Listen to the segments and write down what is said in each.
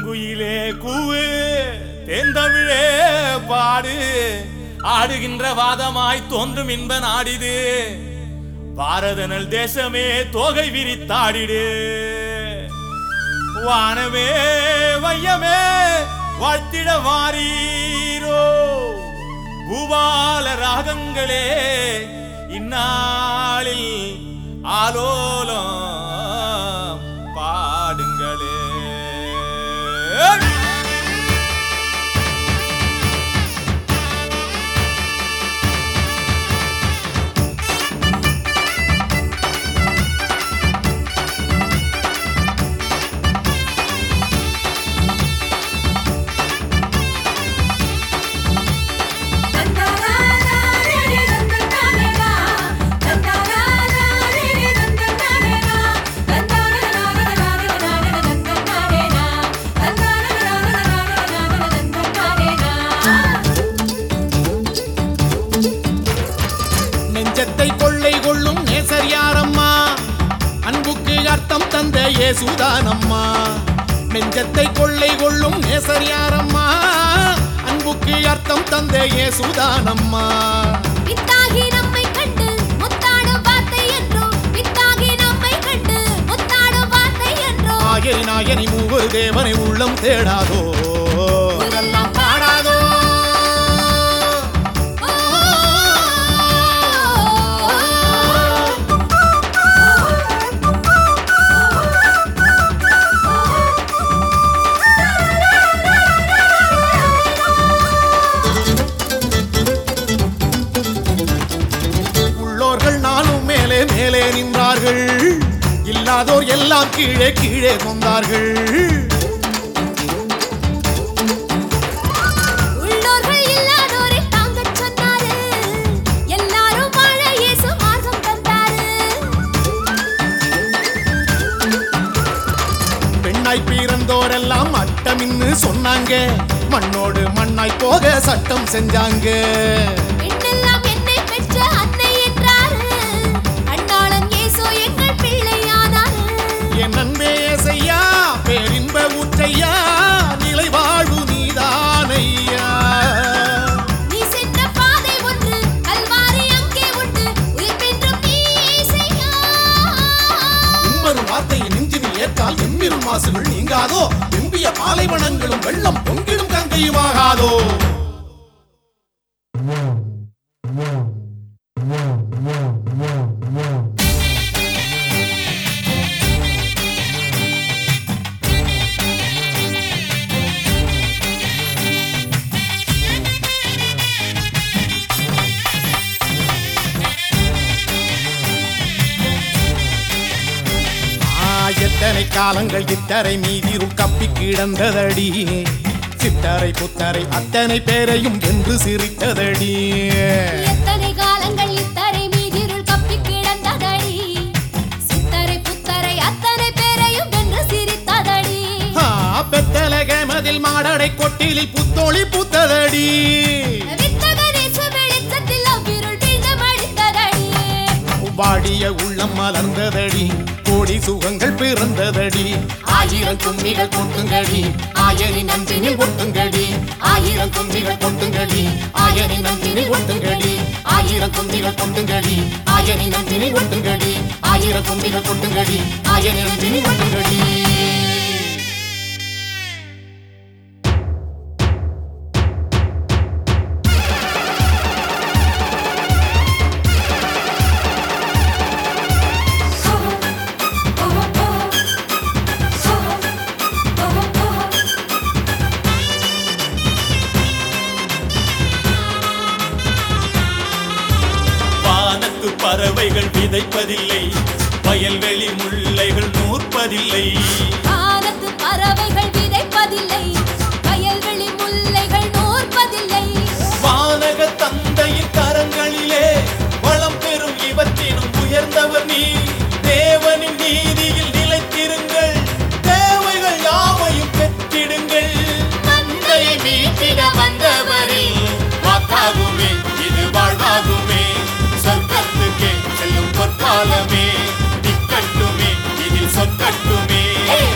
குயிலே கூவு தேந்தமிழே பாடு ஆடுகின்ற வாதமாய் தோன்றும் இன்ப நாடிது பாரதனல் தேசமே தோகை விரித்தாடிடு வானமே வையமே வாழ்த்திட வாரீரோ பூபால ராகங்களே இந்நாளில் ஆலோலம் பாடுங்களே நெஞ்சத்தை கொள்ளை கொள்ளும் நேசர் யாரம்மா அன்புக்கு அர்த்தம் தந்த இயேசுதானம்மா நெஞ்சத்தை கொள்ளை கொள்ளும் நேசர் யாரம்மா அன்புக்கு அர்த்தம் தந்த இயேசுதானம்மா வித்தாகி நம்மை கண்டு முத்தாடும் வார்த்தை என்றும் வித்தாகி நம்மை கண்டு முத்தாடும் வார்த்தை என்றும் ஆயரி நாயனி மூவர் தேவனை உள்ளம் தேடாதோ ஊரெல்லாம் பாடாதோ உள்ளோர்கள் நானும் மேலே மேலே நின்றார்கள் இல்லாதோர் எல்லாம் கீழே கீழே கொண்டார்கள் உள்ளோர்கள் இல்லாதோரை தாங்கச் சொன்னாரு எல்லாரும் வாழ இயேசு மார்க்கம் தந்தாரு பெண்ணாய் பிறந்தோரெல்லாம் அட்டமின்னு சொன்னாங்க மண்ணோடு மண்ணாய் போக சட்டம் செஞ்சாங்க பெண்ணெல்லாம் என்னை பெற்ற அன்னை என்றாரு அண்ணாளன் இயேசு எங்கள் பிள்ளையானாரு என் அன்பே செய்யா பேரின்ப ஊற்றையா நிலை வாழ்வு நீதானையா நீ சென்ற பாதை ஒன்று கல்வாரி அங்கே உண்டு உயிர்ப்பென்றும் நீ இசையா உம்மரும் வார்த்தையை நெஞ்சினில் ஏற்றால் எம்மிரும் மாசுகள் நீங்காதோ வெம்பிய பாலைவனங்களும் வெள்ளம் பொங்கிடும் கங்கையுமாகாதோ ஆ, எத்தனை காலங்கள் இத்தரை மீதிரும் கப்பி கிடந்ததடி சித்தரை புத்தரை அத்தனை பேரையும் வென்று சிரித்ததடி எத்தனை காலங்கள் இத்தரை மீதிருள் கப்பி கிடந்ததடி சித்தரை புத்தரை அத்தனை பேரையும் வென்று சிரித்ததடி ஆ, பெத்தலகமதில் மாடடை கொட்டிலில் புத்தோழி புத்ததடி வித்தகரேசு வெளிச்சத்தில் அவ்விருள் வீழ்ந்து மடிந்ததடி வாடிய உள்ளம் மலர்ந்ததடி கோடி சுகங்கள் பிறந்ததடி ஆயிரம் கும்மிகள் கொட்டுங்கடி ஆயரின் நன்றினில் ஒட்டுங்கடி ஆயிரம் கும்மிகள் கொட்டுங்கடி ஆயரின் நன்றினில் ஒட்டுங்கடி ஆயிரம் கும்மிகள் கொட்டுங்கடி ஆயரின் நன்றினில் ஒட்டுங்கடி ஆயிரம் கும்மிகள் கொட்டுங்கடி ஆயரின் நன்றினில் ஒட்டுங்கடி வானத்து பறவைகள் விதைப்பதில்லை வயல்வெளி முல்லைகள் நூற்பதில்லை வானத்து பறவைகள் விதைப்பதில்லை வயல்வெளி முல்லைகள் நூற்பதில்லை வானக தந்தையின் கரங்களிலே வளம் பெறும் இவற்றினும் உயர்ந்தவர் நீ தேவனின் நீதியில் நிலைத்திருங்கள் தேவைகள் யாவையும் பெற்றிடுங்கள் மந்தையை மீட்டிட வந்தவரே வாக்காகுமே இது வாழ்வாகுமே சொர்க்கத்துக்கே செல்லும் பொற்காலமே திக்கட்டுமே இதில் சொற்கட்டுமே ஏய்,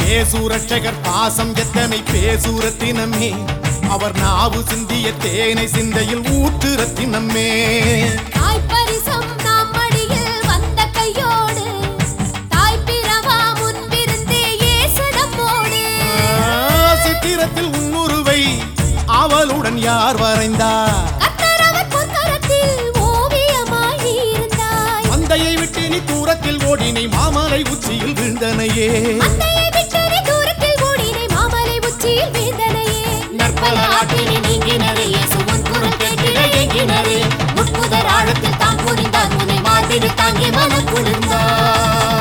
ஏசூரட்சகர் பாசம் எத்தனை பேசூரத்தினமே அவர் நாவு சிந்திய தேனை சிந்தையில் ஊற்று ரத்தினமே தாய் பரிசம் நாம் மடியில் வந்த கையோடு தாய் பிறவா முன்பிருந்தே இயேசு நம்மோடு சித்திரத்தில் உன்னுருவை அவளுடன் யார் வரைந்தார் கர்த்தர் அவர் பொற்கரத்தில் ஓவியமாய் இருந்தாய் மந்தையை விட்டு நீ தூரத்தில் ஓடினை மாமலை உச்சியில் வீழ்ந்தனையே அன்னையை விட்டு நீ தூரத்தில் ஓடினை மாமலை உச்சியில் வீழ்ந்தனையே நற்பல ஆற்றினை நீங்கினரே இயேசு உன் குரல் கேட்டிட ஏங்கினரே முட்புதர் ஆழத்தில் தாம் புரிந்தார் உன்னை மார்பிடு தாங்கி மனம் குளிர்ந்தார்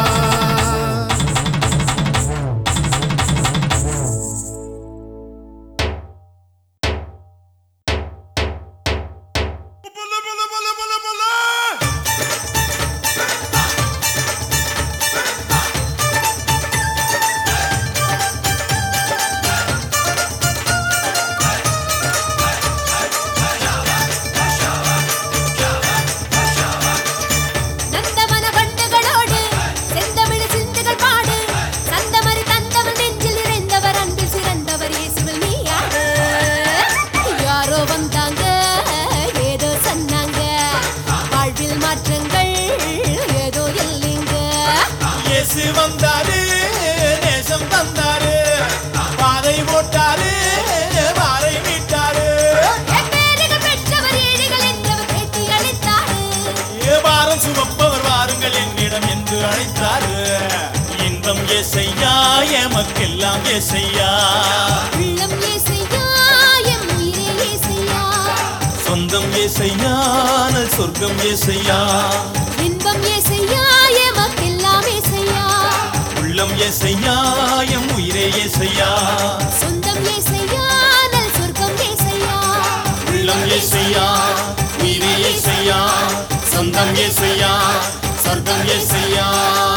நந்தவன வண்டுகளோடு செந்தமிழ் சிந்துகள் பாடு சந்தமரி தந்தவன் நெஞ்சில் நிறைந்தவர் அன்பில் சிறந்தவர் இயேசுவில் நீயாடு யாரோ வந்தாங்க ஏதோ சொன்னாங்க வாழ்வில் மாற்றங்கள் ஏதோ இல்லைங்க இயேசு வந்தாரு நேசம் தந்தாரு பாதை போட்டாரு வாரை மீட்டாரு எப்பேறுகள் பெற்றவர் ஏழைகள் என்றவர் பேட்டி அளித்தாரு வாரம் சுமப்பவர் வாருங்கள் என்னிடம் என்று அழைத்தாரு இன்பம் ஏசையா எமக்கெல்லாம் ஏசையா உள்ளம் ஏசையா எம் உயிரே ஏசையா சொந்தம் ஏசையா நல் சொர்க்கம் ஏசையா இன்பம் ஏசையா எமக்கெல்லாம் ஏசையா உள்ளம் ஏசையா எம் உயிரே ஏசையா சொந்தம் ஏசையா நல் சொர்க்கம் ஏசையா உள்ளம் ஏசையா உயிரே ஏசையா சொந்தம் ஏசையா சொர்க்கம் ஏசையா